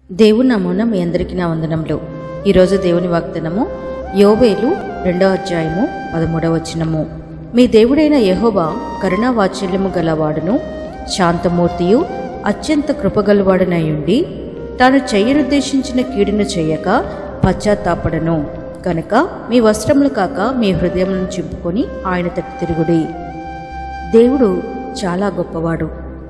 దేవుని నమూన మీ అందరికీ నా వందనములు ఈరోజు దేవుని వాగ్దానము యోవేలు రెండవ అధ్యాయము పదమూడవ వచనము మీ దేవుడైన యెహోవా కరుణా వాత్సల్యము గలవాడును శాంతమూర్తియు అత్యంత కృపగలవాడునై ఉండి తాను చెయ్యనుద్దేశించిన కీడును చేయక పశ్చాత్తాపడను కనుక మీ వస్త్రములు కాక మీ హృదయములను చింపుకొని ఆయన తట్టు తిరుగుడి దేవుడు చాలా గొప్పవాడు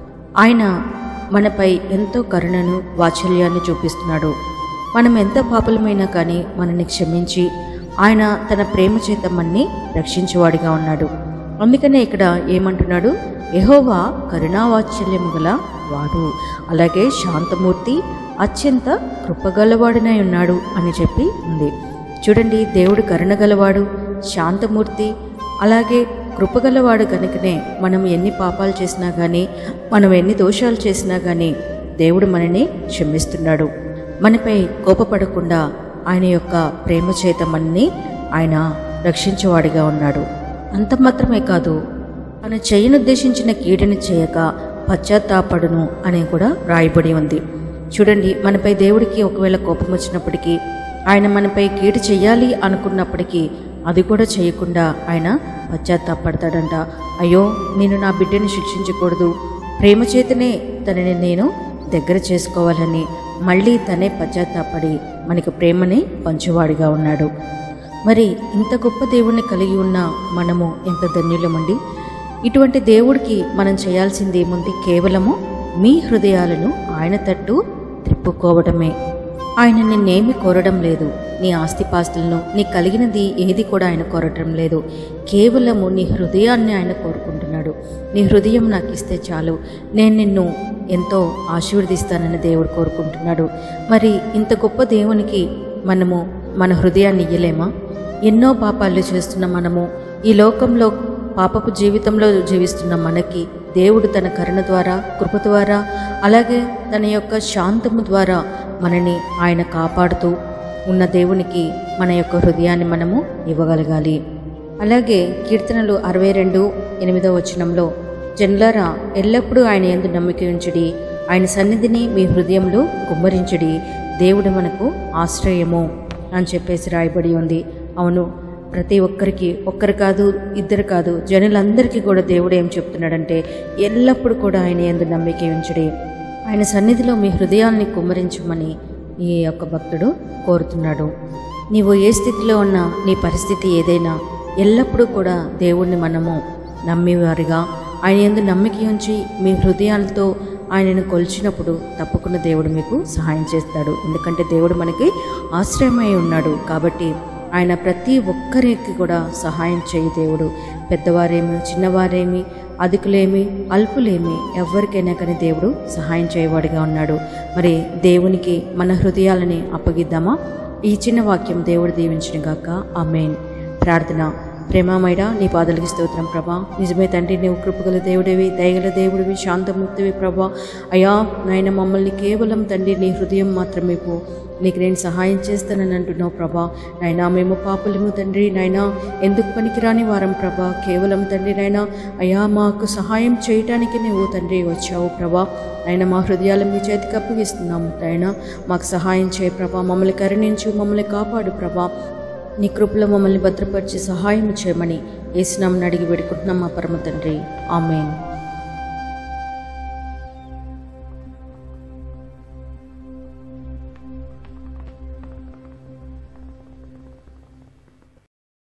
ఆయన మనపై ఎంతో కరుణను వాత్సల్యాన్ని చూపిస్తున్నాడు మనం ఎంత పాపలమైనా కానీ మనల్ని క్షమించి ఆయన తన ప్రేమ చేత మన్ని రక్షించేవాడిగా ఉన్నాడు అందుకనే ఇక్కడ ఏమంటున్నాడు యెహోవా కరుణావాత్సల్యము గల వాడు అలాగే శాంతమూర్తి అత్యంత కృపగలవాడినై ఉన్నాడు అని చెప్పి ఉంది చూడండి దేవుడు కరుణ గలవాడు శాంతమూర్తి అలాగే కృపగలవాడు కనుకనే మనం ఎన్ని పాపాలు చేసినా కానీ మనం ఎన్ని దోషాలు చేసినా కానీ దేవుడు మనని క్షమిస్తున్నాడు మనపై కోపపడకుండా ఆయన యొక్క ప్రేమ చేత మనని ఆయన రక్షించేవాడిగా ఉన్నాడు అంత మాత్రమే కాదు తన చేయనుద్దేశించిన కీడుని చేయక పశ్చాత్తాపడును అని కూడా రాయబడి ఉంది చూడండి మనపై దేవుడికి ఒకవేళ కోపం వచ్చినప్పటికీ ఆయన మనపై కీడు చెయ్యాలి అనుకున్నప్పటికీ అది కూడా చేయకుండా ఆయన పశ్చాత్తాపడతాడంట అయ్యో నేను నా బిడ్డని శిక్షించకూడదు ప్రేమ చేతనే తనని నేను దగ్గర చేసుకోవాలని మళ్ళీ తనే పశ్చాత్తాపడి మనకు ప్రేమని పంచువాడిగా ఉన్నాడు మరి ఇంత గొప్ప దేవుణ్ణి కలిగి ఉన్న మనము ఎంత ధన్యులమండి ఇటువంటి దేవుడికి మనం చేయాల్సింది ఏముంది కేవలము మీ హృదయాలను ఆయన తట్టు త్రిప్పుకోవడమే ఆయన నిన్నేమి కోరడం లేదు నీ ఆస్తిపాస్తులను నీ కలిగినది ఏది కూడా ఆయన కోరటం లేదు కేవలము నీ హృదయాన్ని ఆయన కోరుకుంటున్నాడు నీ హృదయం నాకు ఇస్తే చాలు నేను నిన్ను ఎంతో ఆశీర్వదిస్తానని దేవుడు కోరుకుంటున్నాడు మరి ఇంత గొప్ప దేవునికి మనము మన హృదయాన్ని ఇయ్యలేమా ఎన్నో పాపాలు చేస్తున్న మనము ఈ లోకంలో పాపపు జీవితంలో జీవిస్తున్న మనకి దేవుడు తన కరుణ ద్వారా కృప ద్వారా అలాగే తన యొక్క శాంతము ద్వారా మనని ఆయన కాపాడుతూ ఉన్న దేవునికి మన యొక్క హృదయాన్ని మనము ఇవ్వగలగాలి అలాగే కీర్తనలు అరవై రెండు ఎనిమిదో వచనంలో జన్లారా ఎల్లప్పుడూ ఆయన ఎందు నమ్మిక ఉంచుడి ఆయన సన్నిధిని మీ హృదయంలో కుమ్మరించుడి దేవుడు మనకు ఆశ్రయము అని చెప్పేసి రాయబడి ఉంది అవును ప్రతి ఒక్కరికి ఒక్కరు కాదు ఇద్దరు కాదు జనులందరికీ కూడా దేవుడు ఏం చెప్తున్నాడంటే ఎల్లప్పుడూ కూడా ఆయన ఎందు నమ్మిక ఉంచుడి ఆయన సన్నిధిలో మీ హృదయాల్ని కుమ్మరించమని ఈ యొక్క భక్తుడు కోరుతున్నాడు నీవు ఏ స్థితిలో ఉన్నా నీ పరిస్థితి ఏదైనా ఎల్లప్పుడూ కూడా దేవుణ్ణి మనము నమ్మేవారిగా ఆయన ఎందు నమ్మిక ఉంచి మీ హృదయాలతో ఆయనను కొలిచినప్పుడు తప్పకుండా దేవుడు మీకు సహాయం చేస్తాడు ఎందుకంటే దేవుడు మనకి ఆశ్రయమై ఉన్నాడు కాబట్టి ఆయన ప్రతి ఒక్కరికి కూడా సహాయం చేయి దేవుడు పెద్దవారేమి చిన్నవారేమి అధికులేమి అల్పులేమి ఎవరికైనా కానీ దేవుడు సహాయం చేయవాడిగా ఉన్నాడు మరి దేవునికి మన హృదయాలని అప్పగిద్దామా ఈ చిన్న వాక్యం దేవుడు దీవించిన గాక ఆమెన్ ప్రార్థన ప్రేమామైడా నీ పాదలకి స్తోత్రం ప్రభా నిజమే తండ్రి నీవు కృపగల దేవుడివి దయగల దేవుడివి శాంతమూర్తివి ప్రభా అయా నాయన మమ్మల్ని కేవలం తండ్రి నీ హృదయం మాత్రమే పో నీకు నేను సహాయం చేస్తానని అంటున్నావు ప్రభా నాయనా మేము పాపులము తండ్రి నాయనా ఎందుకు పనికిరాని వారం ప్రభా కేవలం తండ్రి నాయనా అయా మాకు సహాయం చేయటానికి నువ్వు తండ్రి వచ్చావు ప్రభా ఆయన మా హృదయాలు మీ చేతికి అప్పగిస్తున్నాము ఆయన మాకు సహాయం చేయ ప్రభా మమ్మల్ని కరుణించు మమ్మల్ని కాపాడు ప్రభా నీ కృపలో మమ్మల్ని భద్రపరిచి సహాయం చేయమని ఏసునామని అడిగి వేడుకుంటున్నాం మా పరమ తండ్రి ఆమెన్